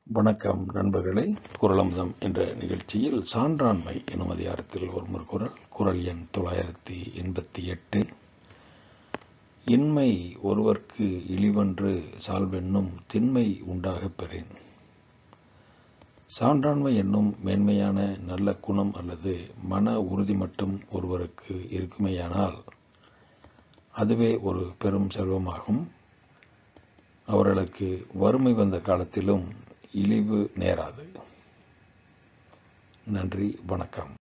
வணக்கம் நண்பர்களே குரலமுதம் என்ற நிகழ்ச்சியில் சான்றாண்மை எனும் அதிகாரத்தில் ஒரு குரல் குரல் எண் தொள்ளாயிரத்தி எண்பத்தி எட்டு இன்மை ஒருவர்க்கு இழிவன்று சால்வென்னும் திண்மை உண்டாகப் பெறேன் சான்றாண்மை என்னும் மேன்மையான நல்ல குணம் அல்லது மன உறுதி மட்டும் ஒருவருக்கு இருக்குமேயானால் அதுவே ஒரு பெரும் செல்வமாகும் அவர்களுக்கு வறுமை வந்த காலத்திலும் இழிவு நேராது நன்றி வணக்கம்